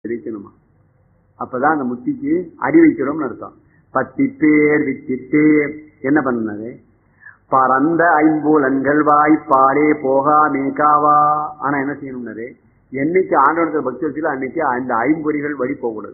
இருக்கணுமா அப்பதான் அந்த முத்திக்கு அடி வைக்கிறோம்னு அர்த்தம் பத்தி பேர் வித்திட்டு என்ன பண்ணது பரந்த ஐம்பூலன்கள் வாய்ப்பாடே போகா மேகாவா ஆனா என்ன செய்யணும்னாரு என்னைக்கு ஆண்டவனத்தில் பக்தி வச்சுல அன்னைக்கு அந்த ஐம்பொறிகள் வழி போகக்கூடாது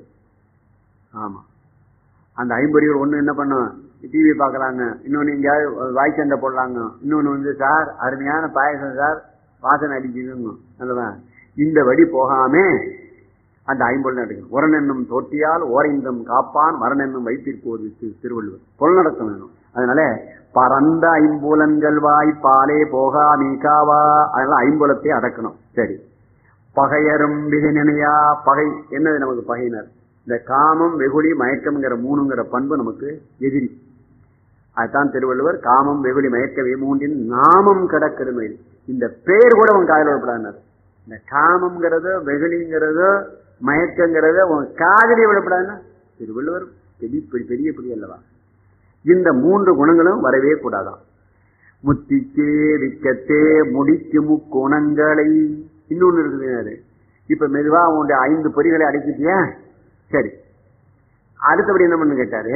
ஆமா அந்த ஐம்பொறிகள் ஒண்ணு என்ன பண்ணும் டிவி பார்க்கலாங்க இன்னொன்னு எங்கேயாவது வாய் சண்டை போடலாங்க இன்னொன்னு வந்து சார் அருமையான பாயசம் சார் வாசனை அடிக்குதுங்க அல்லவா இந்த வழி போகாம அந்த ஐம்பொருள் நடக்கணும் உரனென்னும் தோட்டியால் ஓரைந்தம் காப்பான் மரணென்னும் வைத்திருப்போது திருவள்ளுவர் பொருள் நடக்கம் வேணும் அதனால பரந்த ஐம்புலன்கள் வாய் பாலே போகா மீகாவா அதனால ஐம்புலத்தை அடக்கணும் சரி பகையரும் விகினையா பகை என்னது நமக்கு பகையினர் இந்த காமம் வெகுளி மயக்கம்ங்கிற மூணுங்கிற பண்பு நமக்கு எதிரி அதுதான் திருவள்ளுவர் காமம் வெகுளி மயக்க மூன்றின் நாமம் கிடக்கிறது இந்த பேர் கூட அவன் காதல் விடப்படாது இந்த காமம்ங்கிறதோ வெகுளிங்கிறதோ மயக்கங்கிறத உன் காதலி விடப்படாதுன்னா திருவள்ளுவர் பெரிய பெரிய பெரிய அல்லவா இந்த மூன்று குணங்களும் வரவே கூடாதான் முத்திக்கே விக்கத்தே முடிக்கு முக்குணங்களை இன்னொன்னு இருக்குது இப்ப மெதுவா உன்னுடைய ஐந்து பொறிகளை அடக்கிட்டியா சரி அடுத்தபடி என்ன பண்ணு கேட்டாரு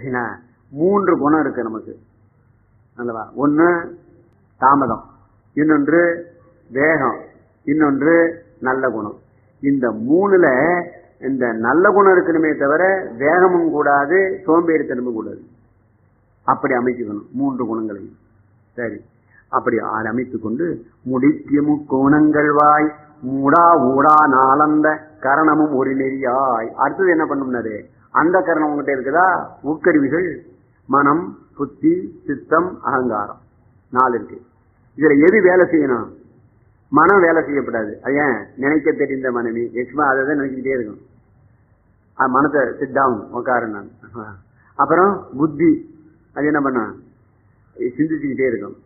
மூன்று குணம் இருக்கு நமக்கு அல்லவா ஒன்னு தாமதம் இன்னொன்று வேகம் இன்னொன்று நல்ல குணம் இந்த மூணுல இந்த நல்ல குணம் இருக்கணுமே தவிர வேகமும் கூடாது சோம்பேறித்தனமும் கூடாது அப்படி அமைச்சுக்கணும் மூன்று குணங்களையும் சரி அப்படி அமைத்துக் கொண்டு முடிக்கும் கோணங்கள் வாய் மூடா ஊடா நாளந்த கரணமும் ஒரு நெறியாய் அடுத்தது என்ன பண்ணும்னாரு அந்த கரணம் உங்ககிட்ட இருக்குதா உட்கருவிகள் மனம் புத்தி சித்தம் அகங்காரம் நாலு இருக்கு இதுல எது வேலை செய்யணும் மனம் வேலை செய்யப்படாது அது ஏன் நினைக்க தெரிந்த மனைவி எக்ஸ்மா அதை தான் நினைச்சுக்கிட்டே இருக்கும் மனத்தை சிட் டவுன் உட்காரு நான் அப்புறம் புத்தி அது என்ன பண்ண சிந்திச்சுக்கிட்டே இருக்கும்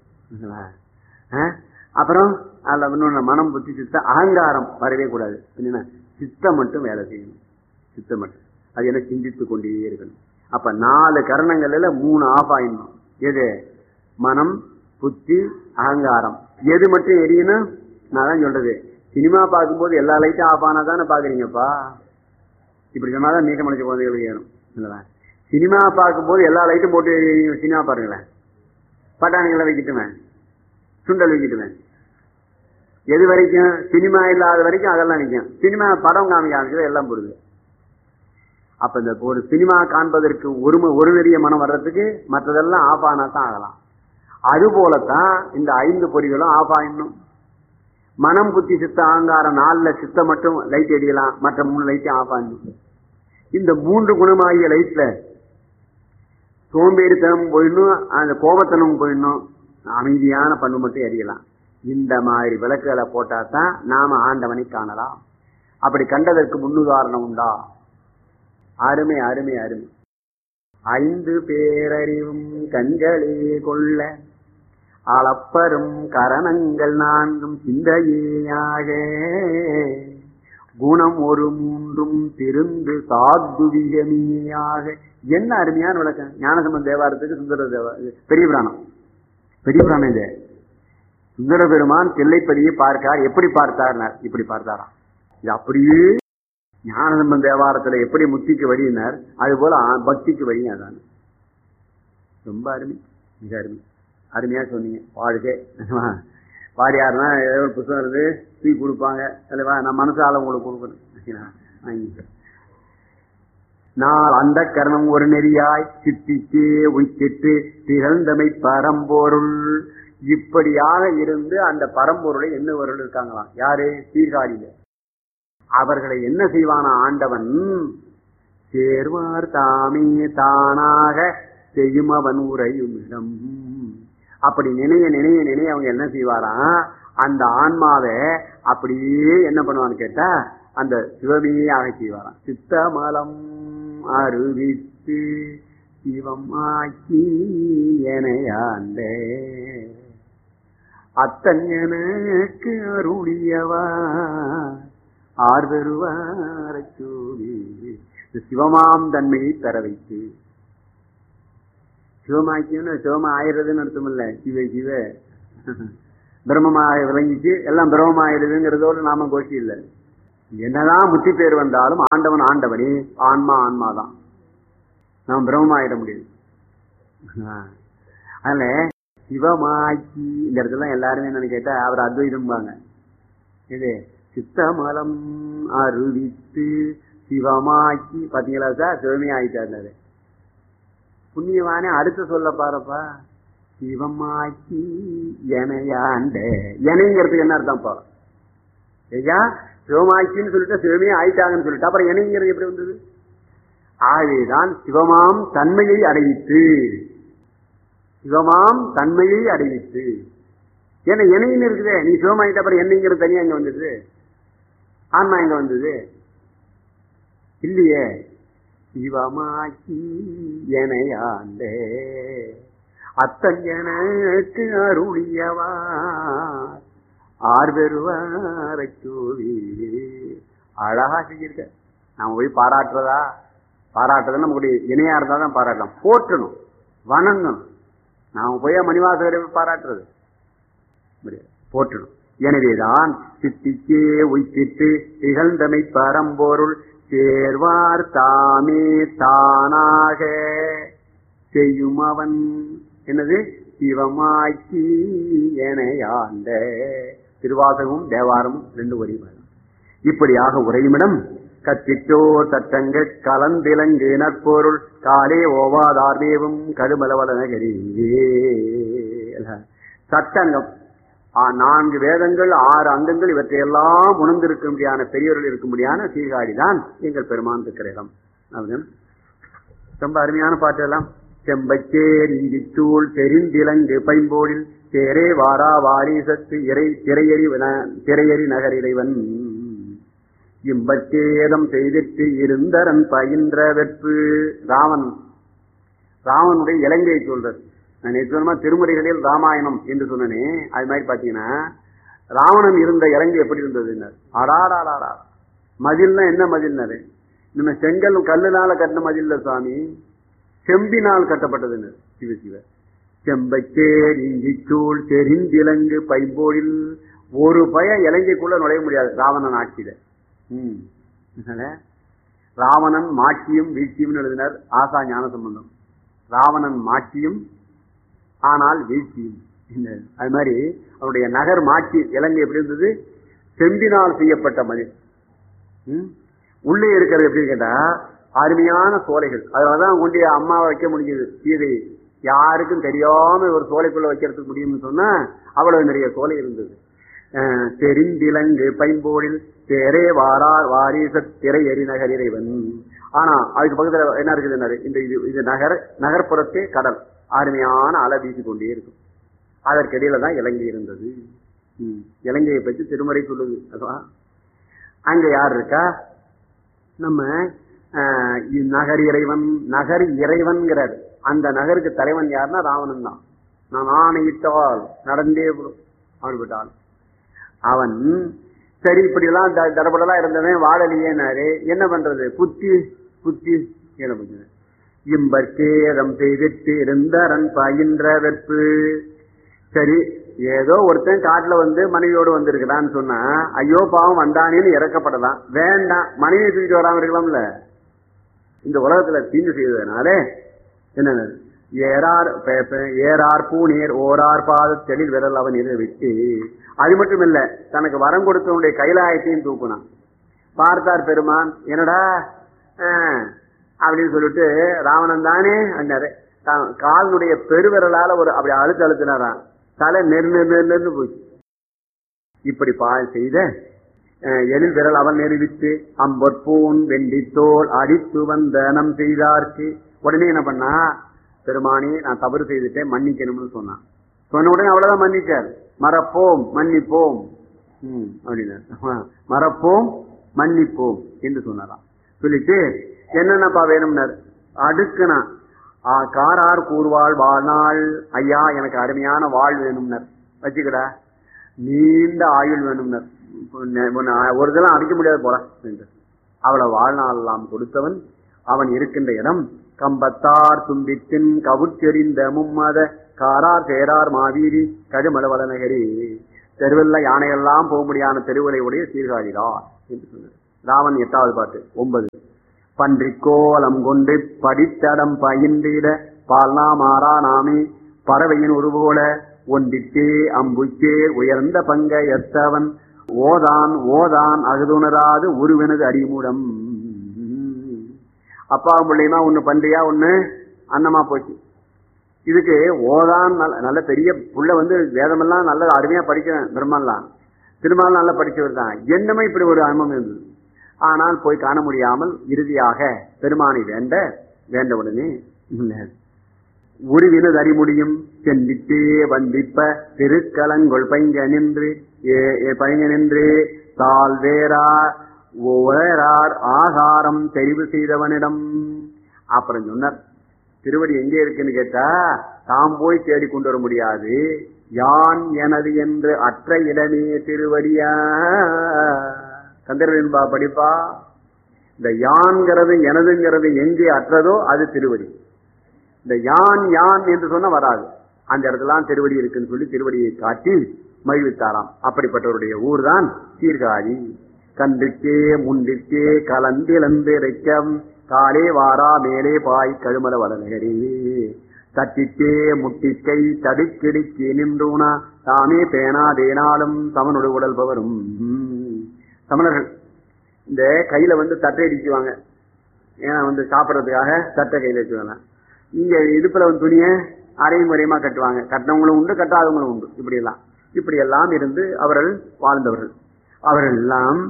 அப்புறம் அதில் இன்னொன்று மனம் புத்தி சித்தம் அகங்காரம் வரவே கூடாது என்னன்னா சித்தம் மட்டும் வேலை செய்யணும் சித்தம் மட்டும் அது என்ன சிந்தித்து கொண்டே இருக்கணும் அப்ப நாலு கரணங்கள்ல மூணு ஆஃப் ஆயிடணும் எது மனம் புத்தி அகங்காரம் எது மட்டும் எரியணும் நான் தான் சொல்றது சினிமா பார்க்கும்போது எல்லா லைட்டும் ஆஃப் ஆனா தானே பாக்குறீங்கப்பா இப்படி சொன்னாதான் நீக்க மலைச்ச குழந்தைகள் ஏறும் இல்லவா சினிமா பார்க்கும்போது எல்லா லைட்டும் போட்டு சினிமா பாருங்களேன் பட்டாணிகளை வைக்கட்டுவேன் சுண்டல் வைக்கட்டுவேன் எது வரைக்கும் சினிமா இல்லாத வரைக்கும் அதெல்லாம் நிற்கும் சினிமா படம் காமிக்க ஆரம்பிச்சது எல்லாம் போடுது அப்ப இந்த ஒரு சினிமா காண்பதற்கு ஒரு ஒரு நெறிய மனம் வர்றதுக்கு மற்றதெல்லாம் ஆஃப் ஆனா தான் ஆகலாம் அது போலத்தான் இந்த ஐந்து பொறிகளும் ஆஃப் ஆயிடணும் மனம் புத்தி சித்த அகங்காரம் நாலுல சித்த மட்டும் லைட் எரியலாம் மற்ற மூணு லைட்டும் ஆஃப் ஆகணும் இந்த மூன்று குணமாகிய லைட்ல சோம்பேறித்தனம் போயிடணும் அந்த கோபத்தனம் போயிடணும் அமைதியான பண்பு மட்டும் எரியலாம் இந்த மாதிரி விளக்குகளை போட்டா தான் நாம ஆண்டவனை காணலாம் அப்படி கண்டதற்கு முன்னுதாரணம் உண்டா அருமை அருமை அருமை ஐந்து பேரறிவும் கண்களே கொள்ள அளப்பரும் கரணங்கள் நான்கும் சிந்தையாக குணம் ஒரு மூன்றும் திருந்து சாத்துவிகமியாக என்ன அருமையான விளக்கம் ஞானசம்பந்த தேவாரத்துக்கு சுந்தர தேவா பெரிய புராணம் பெரிய புராணம் இது சுந்தர பெருமான் தில்லைப்பதியை பார்க்கார் எப்படி பார்த்தார் இப்படி பார்த்தாராம் இது அப்படியே ஞானசம்பந்த தேவாரத்துல எப்படி முத்திக்கு வழியினார் அது போல பக்திக்கு வழி அதான் ரொம்ப அருமை மிக அருமை அருமையா சொன்னீங்க வாழ்க்கை வாரியாருனா ஏதோ ஒரு புத்தகம் இருந்து தூக்கி கொடுப்பாங்க அல்லவா நான் மனசால உங்களுக்கு கொடுக்கணும் நாள் அந்த கரணம் ஒரு நெறியாய் சித்திக்கு உய்த்திட்டு திகழ்ந்தமை பரம்பொருள் இப்படியாக இருந்து அந்த பரம்பொருளை என்ன பொருள் இருக்காங்களாம் யாரு சீர்காழியில அவர்களை என்ன செய்வானா ஆண்டவன் சேர்வார் தாமே தானாக செய்யும் அவன் உரையும் இடம் அப்படி நினைய நினைய நினைய அவங்க என்ன செய்வாராம் அந்த ஆன்மாவை அப்படியே என்ன பண்ணுவான்னு கேட்டா அந்த சிவமையாக செய்வாராம் சித்தமலம் அறிவித்து சிவம் ஆக்கி எனையாண்ட அத்தன் எனக்கு அருளியவா ஆர்வருவார சூவி சிவமாம் தன்மையை பெற வைத்து சிவமாக்கியம்னு சிவமா ஆயிடுறதுன்னு அர்த்தம் இல்ல சிவ சிவ பிரம்மமாக விளங்கிச்சு எல்லாம் பிரம்மமாயிடுதுங்கிறதோடு நாம கோஷி இல்லை என்னதான் முத்தி பேர் வந்தாலும் ஆண்டவன் ஆண்டவனே ஆன்மா ஆன்மா தான் நாம் பிரம்மமாயிட முடியாது அதனால சிவமாக்கி இந்த இடத்துல எல்லாருமே என்னன்னு கேட்டா அவர் அத்வைதம்பாங்க இது சித்தமலம் அருவித்து சிவமாக்கி பாத்தீங்களா சார் சிவமே ஆயிட்டாரு புண்ணியவானே அடுத்து சொல்ல பாருப்பா சிவமாக்கி எனையாண்ட எனைங்கிறதுக்கு என்ன அர்த்தம்ப்பா ஐயா சிவமாக்கின்னு சொல்லிட்டு சிவமே ஆயிட்டாங்கன்னு சொல்லிட்டு அப்புறம் எனைங்கிறது எப்படி வந்தது ஆகவேதான் சிவமாம் தன்மையை அடைவித்து சிவமாம் தன்மையை அடைவித்து ஏன்னா இணைன்னு இருக்குதே நீ சிவமாயிட்ட அப்புறம் என்னங்கிறது தனியா இங்க வந்தது ஆன்மா இங்க வந்தது இல்லையே சிவமாக்கி எனையாண்டே அத்தன் எனக்கு அருளியவா ஆர் பெறுவாரை கூவி அழகா செஞ்சிருக்க நாம போய் பாராட்டுறதா பாராட்டுறது நம்மளுடைய இணையா இருந்தா தான் பாராட்டலாம் போற்றணும் வணங்கணும் நாம போய் மணிவாசகரை போய் பாராட்டுறது முடியாது போற்றணும் எனவேதான் சித்திக்கே உய்த்திட்டு திகழ்ந்தமை பரம்பொருள் சேர்வார் தாமே தானாக செய்யும் அவன் என்னது சிவமாக்கி எனையாண்ட திருவாசகமும் தேவாரமும் ரெண்டு வரி இப்படியாக உரையுமிடம் கத்திட்டோ தட்டங்க கலந்திலங்கு நற்பொருள் காலே ஓவாதார்மேவும் கடுமலவலனகரி சட்டங்கம் நான்கு வேதங்கள் ஆறு அங்கங்கள் இவற்றையெல்லாம் உணர்ந்திருக்கும்படியான பெரியவர்கள் இருக்கும்படியான சீர்காழிதான் எங்கள் பெருமான் இருக்கிற இடம் ரொம்ப அருமையான பாட்டு எல்லாம் செம்பச்சேர் இஞ்சிச்சூள் தெரிந்திலங்கு பைம்போடில் சேரே வாரா வாரிசத்து இறை திரையறி திரையறி நகர் இறைவன் இம்பச்சேதம் செய்திட்டு இருந்தரன் பயின்ற வெற்று ராவன் ராவனுடைய இலங்கையை சொல்றது நான் நிச்சயமா திருமுறைகளில் ராமாயணம் என்று சொன்னனே அது மாதிரி பாத்தீங்கன்னா ராவணன் இருந்த இலங்கை எப்படி இருந்தது அடாடாடாடா மதில்னா என்ன மதில்னாரு நம்ம செங்கல் கல்லுனால கட்டின மதில்ல சுவாமி செம்பினால் கட்டப்பட்டது சிவ சிவ செம்பச்சேர் இஞ்சிச்சூள் தெரிந்திலங்கு பைம்போடில் ஒரு பய இலங்கைக்குள்ள நுழைய முடியாது ராவணன் ஆட்சியில உம் ராவணன் மாட்சியும் வீழ்ச்சியும் எழுதினார் ஆசா ஞான சம்பந்தம் ராவணன் மாட்சியும் ஆனால் வீழ்ச்சியும் அது மாதிரி அவருடைய நகர் மாட்சி இலங்கை எப்படி இருந்தது செம்பினால் செய்யப்பட்ட மதில் உள்ளே இருக்கிறது எப்படி கேட்டா அருமையான சோலைகள் அதனாலதான் கொண்டு அம்மாவை வைக்க முடிஞ்சது சீதை யாருக்கும் தெரியாம ஒரு சோலைக்குள்ள வைக்கிறதுக்கு முடியும்னு சொன்னா அவ்வளவு நிறைய சோலை இருந்தது தெரிந்திலங்கு பைம்போடில் தேரே வாரார் வாரிச திரை எரிநகர் இறைவன் ஆனா அதுக்கு பக்கத்துல என்ன இருக்குது இந்த இது இது நகர் நகர்ப்புறத்தே கடல் அருமையான அலை வீசி கொண்டே இருக்கும் அதற்கிடையில தான் இலங்கை இருந்தது இலங்கையை பற்றி திருமறை சொல்லுது அதுவா அங்க யார் இருக்கா நம்ம நகர் இறைவன் நகர் இறைவன்கிறார் அந்த நகருக்கு தலைவன் யாருன்னா ராவணன் தான் நான் ஆணையிட்டால் நடந்தே அவன் அவன் சரி இப்படி எல்லாம் தடபடலாம் இருந்தவன் வாழலையேனாரு என்ன பண்றது புத்தி புத்தி என்ன பண்றது இம்பற்கேதம் செய்திட்டு இருந்தரன் பயின்ற வெற்பு சரி ஏதோ ஒருத்தன் காட்டுல வந்து மனைவியோடு வந்திருக்கிறான்னு சொன்னா ஐயோ பாவம் வந்தானேன்னு இறக்கப்படலாம் வேண்டாம் மனைவி தூக்கிட்டு வராம இருக்கலாம்ல இந்த உலகத்துல தீங்கு செய்ததுனாலே என்ன ஏறார் ஏறார் பூநீர் ஓரார் பாத தெளில் விரல் அவன் இதை விட்டு அது மட்டும் இல்ல தனக்கு வரம் கொடுத்தவனுடைய கைலாயத்தையும் தூக்குனான் பார்த்தார் பெருமான் என்னடா அப்படின்னு சொல்லிட்டு ராவணன் தானே அண்ணாரு காலனுடைய பெருவிரலால ஒரு அப்படி அழுத்து அழுத்தினாராம் தலை நெரு நெரு நெருன்னு போச்சு இப்படி பா செய்த எழில் விரல் அவன் நெருவித்து அம்பொற்பூன் வெண்டித்தோல் அடித்து வந்த நம் செய்தார்க்கு உடனே என்ன பண்ணா பெருமானி நான் தவறு செய்துட்டேன் மன்னிக்கணும்னு சொன்னான் சொன்ன உடனே அவ்வளவுதான் மன்னிச்சார் மறப்போம் மன்னிப்போம் அப்படின்னா மறப்போம் மன்னிப்போம் என்று சொன்னாராம் சொல்லிட்டு என்னென்னப்பா வேணும்னார் அடுக்குனா காரார் கூறுவாள் வாழ்நாள் ஐயா எனக்கு அருமையான வாழ் வேணும்னர் வச்சுக்கடா நீண்ட ஆயுள் வேணும்னர் ஒரு இதெல்லாம் அடிக்க முடியாது போல அவ்வளவு வாழ்நாள் எல்லாம் கொடுத்தவன் அவன் இருக்கின்ற இடம் கம்பத்தார் தும்பித்தின் கவுச்செறிந்த மும்மத காரார் சேரார் மாவீரி கடுமலவளநகரி தெருவில் யானையெல்லாம் போக முடியாத தெருவுகளை உடைய சீர்காழிதான் என்று சொன்னார் ராவன் எட்டாவது பாட்டு ஒன்பது பன்றிக்கோலம் கொண்டு படித்தடம் பயின்றிட பால்னா மாறா நாமே பறவையின் உருவோல ஒன்றிட்டே அம்புச்சே உயர்ந்த பங்க எத்தவன் ஓதான் ஓதான் அகுதுணராது உருவெனது அறிமுடம் அப்பா பிள்ளையுமா ஒண்ணு பன்றியா ஒண்ணு அன்னமா போச்சு இதுக்கு ஓதான் நல்ல நல்ல பெரிய புள்ள வந்து வேதமெல்லாம் நல்ல அருமையா படிக்கிறேன் பெருமாள்லாம் திருமால் நல்லா படிச்சவர் தான் என்னமே இப்படி ஒரு அனுபவம் இருந்தது ஆனால் போய் காண முடியாமல் இறுதியாக பெருமானை வேண்ட வேண்ட உடனே உருவினது அறிமுடியும் சென்றிட்டே வந்திப்ப திருக்கலங்கொள் பைங்க நின்று பைங்க நின்று தால் வேறா வேறார் ஆகாரம் தெரிவு செய்தவனிடம் அப்புறம் சொன்னார் திருவடி எங்கே இருக்குன்னு கேட்டா தாம் போய் தேடி கொண்டு வர முடியாது யான் எனது என்று அற்ற இடமே திருவடியா கந்தர்வன்பா படிப்பா இந்த யான்கிறது எனதுங்கிறது எங்கே அற்றதோ அது திருவடி இந்த யான் யான் என்று சொன்ன வராது அந்த இடத்துல திருவடி இருக்குன்னு சொல்லி திருவடியை காட்டி மகிழ்வித்தாராம் அப்படிப்பட்டவருடைய ஊர் தான் சீர்காழி கன்றுக்கே முன்றிற்கே கலந்திழந்து இறைக்கம் காலே வாரா மேலே பாய் கழுமல வடநகரே தட்டிட்டே முட்டிக்கை தடுக்கிடுக்கி நின்றூனா தாமே பேனா தேனாலும் சமனுடைய உடல் பவரும் சமணர்கள் இந்த கையில வந்து தட்டை அடிக்குவாங்க ஏன்னா வந்து சாப்பிடறதுக்காக தட்டை கையில வச்சுவாங்க இங்க இடுப்புல வந்து துணிய அரையும் முறையமா கட்டுவாங்க கட்டினவங்களும் உண்டு கட்டாதவங்களும் உண்டு இப்படி எல்லாம் இப்படி எல்லாம் இருந்து அவர்கள் வாழ்ந்தவர்கள் அவர்கள் எல்லாம்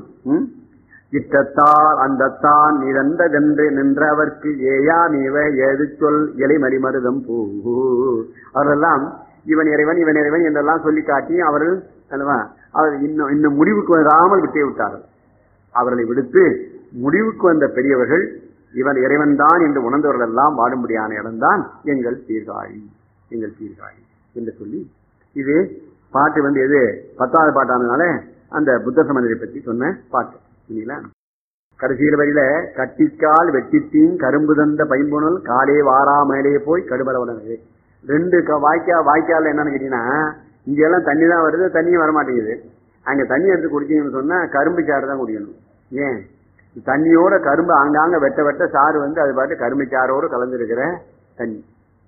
இட்டத்தால் அந்தத்தான் நிறந்ததென்று நின்றவர்க்கு ஏயா நீவ ஏது சொல் இலைமறி மருதம் பூ அவரெல்லாம் இவன் இறைவன் இவன் இறைவன் என்றெல்லாம் சொல்லி காட்டி அவர்கள் அல்லவா அவர் இன்னும் இன்னும் முடிவுக்கு வராமல் விட்டே விட்டார்கள் அவர்களை விடுத்து முடிவுக்கு வந்த பெரியவர்கள் இவன் இறைவன் தான் என்று உணர்ந்தவர்கள் எல்லாம் வாடும்படியான இடம்தான் எங்கள் சீர்காழி எங்கள் சீர்காழி என்று சொல்லி இது பாட்டு வந்து எது பத்தாவது பாட்டானதுனால அந்த புத்த சமணரை பற்றி சொன்ன பாட்டு இல்லைங்களா கடைசியில் வரியில கட்டிக்கால் வெட்டித்தீன் கரும்பு தந்த பைம்புணல் காலே வாரா மேலே போய் கடுபலவனது ரெண்டு வாய்க்கா வாய்க்கால என்னன்னு கேட்டீங்கன்னா இங்க எல்லாம் தண்ணி தான் வருது தண்ணியும் வரமாட்டேங்குது அங்க தண்ணி எடுத்து குடிச்சீங்கன்னு சொன்னா கரும்பு சாறு தான் குடிக்கணும் ஏன் தண்ணியோட கரும்பு ஆங்காங்க வெட்ட வெட்ட சாறு வந்து அது பாட்டு கரும்பு சாரோடு கலந்துருக்கிற தண்ணி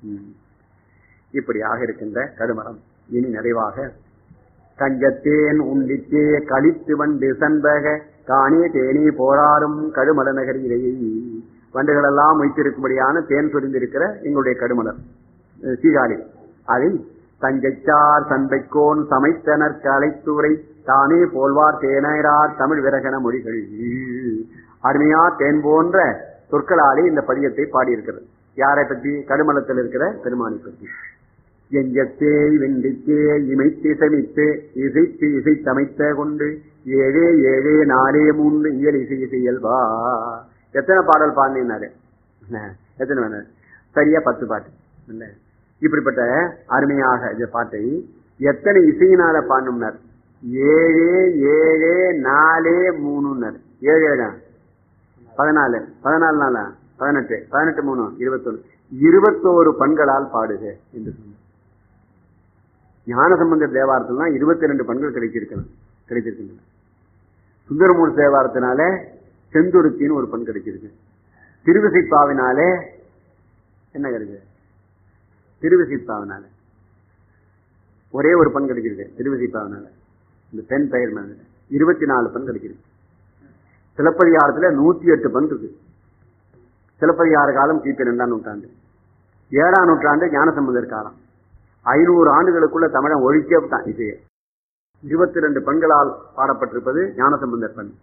இப்படியாக இருக்கின்ற கருமரம் இனி நிறைவாக கஞ்சத்தேன் உண்டித்தே கழித்து வண்டு சண்பக காணே தேனே போராடும் கடுமல நகரிலேயே வண்டுகள் எல்லாம் வைத்திருக்கும்படியான தேன் சொரிந்திருக்கிற எங்களுடைய கடுமலர் சீகாழி அதை தஞ்சைச்சார் சண்பைக்கோன் சமைத்தனர் கலைத்துறை தானே போல்வார் தேனரார் தமிழ் விரகன மொழிகள் அருமையா தேன் போன்ற சொற்களாலே இந்த பதியத்தை பாடியிருக்கிறது யாரை பற்றி கடுமலத்தில் இருக்கிற பெருமானை பற்றி எஞ்சத்தே வெண்டித்தே இமைத்து சமித்து இசைத்து இசை சமைத்த கொண்டு ஏழே ஏழே நாலே மூன்று இயல் இசை இசையல்வா எத்தனை பாடல் பாடினாரு எத்தனை வேணும் சரியா பத்து பாட்டு இல்ல இப்படிப்பட்ட அருமையாக இந்த பாட்டை எத்தனை இசையினால பாடணும்னார் ஏழே ஏழே நாலே மூணுன்னார் ஏழு ஏழா பதினாலு பதினாலு நாளா பதினெட்டு பதினெட்டு மூணு இருபத்தொன்னு இருபத்தோரு பண்களால் பாடுக என்று சொன்னார் ஞானசம்பந்தர் தேவாரத்தில் தான் இருபத்தி ரெண்டு பண்கள் கிடைச்சிருக்கணும் கிடைச்சிருக்கின்றன சுந்தரமூர் தேவாரத்தினால செந்துருத்தின்னு ஒரு பண் கிடைச்சிருக்கு திருவிசைப்பாவினாலே என்ன கிடைக்குது திருவிசைப்பாவினால ஒரே ஒரு பண் கிடைச்சிருக்கு திருவிசைப்பாவினால இந்த பெண் பெயர் மேல இருபத்தி நாலு பண் கிடைச்சிருக்கு சிலப்பதிகாரத்துல நூத்தி எட்டு பண் இருக்கு சிலப்பதிகார காலம் கிபி ரெண்டாம் நூற்றாண்டு ஏழாம் நூற்றாண்டு ஞானசம்பந்தர் காலம் ஐநூறு ஆண்டுகளுக்குள்ள தமிழன் ஒழிக்கப்பட்டான் இசையை இருபத்தி ரெண்டு பெண்களால் பாடப்பட்டிருப்பது ஞானசம்பந்தர் பண்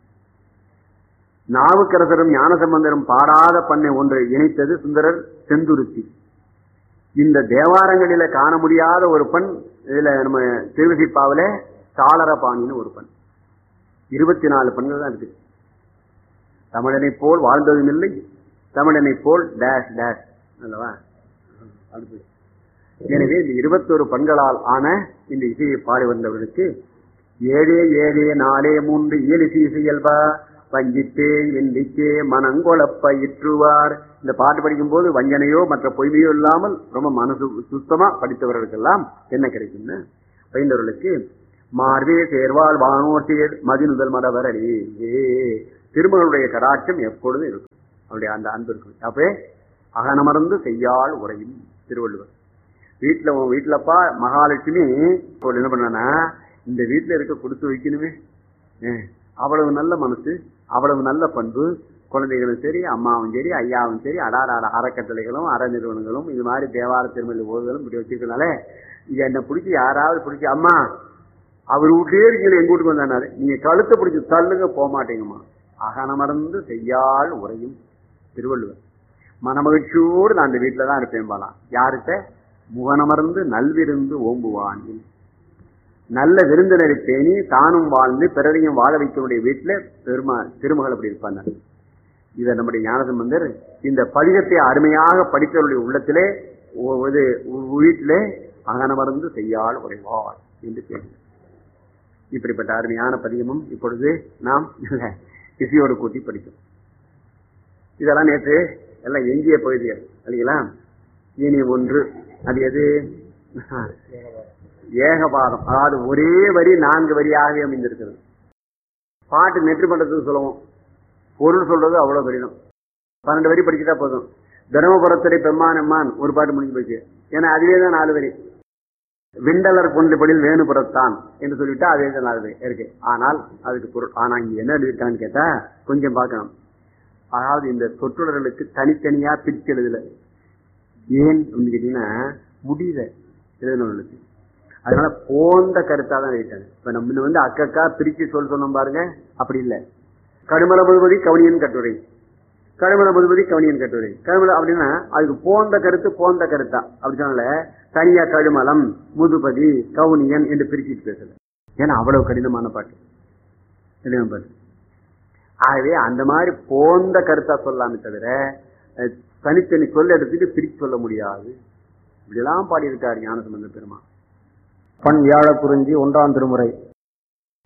நாவுக்கரசரும் ஞானசம்பந்தரும் பாடாத பண்ணை ஒன்றை இணைத்தது சுந்தரர் செந்துருத்தி இந்த தேவாரங்களில காண முடியாத ஒரு பண் இதுல நம்ம திருவிசிப்பாவில சாளரபாணின்னு ஒரு பண் இருபத்தி நாலு பெண்கள் தான் இருக்கு தமிழனை போல் வாழ்ந்ததும் இல்லை தமிழனை போல் டேஷ் டேஷ் அல்லவா அடுத்து எனவே இந்த இருபத்தொரு பண்களால் ஆன இந்த இசையை பாடி வந்தவர்களுக்கு ஏழே ஏழே நாலே மூன்று இயலிசை இசையல்பா வஞ்சித்தே வெண்டித்தே மனங்கொழப்ப இற்றுவார் இந்த பாட்டு படிக்கும் போது வஞ்சனையோ மற்ற பொய்மையோ இல்லாமல் ரொம்ப மனசு சுத்தமா படித்தவர்களுக்கெல்லாம் என்ன கிடைக்கும்னு பயின்றவர்களுக்கு மார்வே சேர்வால் வானோர் சேர் மதிநுதல் மடவரே திருமகளுடைய கடாட்சம் எப்பொழுதும் இருக்கும் அவருடைய அந்த அன்பு இருக்கும் அப்பவே அகனமர்ந்து செய்யால் உரையும் திருவள்ளுவர் வீட்டுல உன் வீட்டுலப்பா மகாலட்சுமி இப்போ என்ன பண்ணனா இந்த வீட்டுல இருக்க கொடுத்து வைக்கணுமே ஏ, அவ்வளவு நல்ல மனசு அவ்வளவு நல்ல பண்பு குழந்தைகளும் சரி அம்மாவும் சரி ஐயாவும் சரி அடார அட அறக்கட்டளைகளும் அற நிறுவனங்களும் இது மாதிரி தேவார திருமணி ஓதுகளும் இப்படி வச்சிருக்கனால இது என்ன பிடிச்சி யாராவது பிடிச்சி அம்மா அவர் வீட்லயே இருக்கீங்க எங்க வீட்டுக்கு வந்தாரு நீங்க கழுத்தை பிடிச்சி தள்ளுங்க போக மாட்டேங்கம்மா அகனமர்ந்து செய்யால் உரையும் திருவள்ளுவர் மனமகிழ்ச்சியோடு நான் அந்த வீட்டுல தான் இருப்பேன் பாலாம் யார்கிட்ட முகனமர்ந்து நல்விருந்து ஓம்புவான் நல்ல விருந்தினரை பேணி தானும் வாழ்ந்து பிறரையும் வாழ வைக்கக்கூடிய வீட்டுல பெருமா திருமகள் அப்படி இருப்பாங்க இதை நம்முடைய ஞானசம்பந்தர் இந்த பதிகத்தை அருமையாக படித்தவருடைய உள்ளத்திலே ஒ- இது வீட்டிலே அகனமர்ந்து செய்யால் உரைவார் என்று கேட்டார் இப்படிப்பட்ட அருமையான பதிகமும் இப்பொழுது நாம் இசையோடு கூட்டி படித்தோம் இதெல்லாம் நேற்று எல்லாம் எஞ்சிய பகுதிகள் இல்லைங்களா இனி ஒன்று அது எது ஏகபாதம் அதாவது ஒரே வரி நான்கு வரியாகவே அமைந்திருக்கிறது பாட்டு நெற்றி பண்றதுக்கு சொல்லுவோம் பொருள் சொல்றது அவ்வளவு கடினம் பன்னெண்டு வரி படிச்சுட்டா போதும் தர்மபுரத்துறை பெம்மான் எம்மான் ஒரு பாட்டு முடிஞ்சு போச்சு ஏன்னா அதுவே தான் நாலு வரி விண்டலர் பொன்றுபடில் வேணுபுறத்தான் என்று சொல்லிவிட்டா அதே தான் நாலு வரி இருக்கு ஆனால் அதுக்கு பொருள் ஆனா இங்க என்ன எழுதியிருக்கான்னு கேட்டா கொஞ்சம் பார்க்கணும் அதாவது இந்த சொற்றொடர்களுக்கு தனித்தனியா பிரிச்சு எழுதல ஏன் அப்படின்னு கேட்டீங்கன்னா முடியல எழுதினவர்களுக்கு அதனால போந்த கருத்தா தான் எழுதிட்டாங்க இப்ப நம்ம வந்து அக்கக்கா பிரிச்சு சொல் சொன்னோம் பாருங்க அப்படி இல்லை கடுமல முதுபதி கவனியன் கட்டுரை கடுமல முதுபதி கவனியன் கட்டுரை கடுமல அப்படின்னா அதுக்கு போந்த கருத்து போந்த கருத்தா அப்படி சொன்னால தனியா கடுமலம் முதுபதி கவுனியன் என்று பிரிச்சுட்டு பேசல ஏன்னா அவ்வளவு கடினமான பாட்டு கடினமான பாட்டு ஆகவே அந்த மாதிரி போந்த கருத்தா சொல்லாமே தவிர அஹ், தனித்தனி சொல்ல எடுத்துட்டு பிரிச்சு சொல்ல முடியாது இப்படியெல்லாம் பாடியிருக்காரு ஞானசம்பந்த பெருமா பண் வியாழ குறிஞ்சி ஒன்றாம் திருமுறை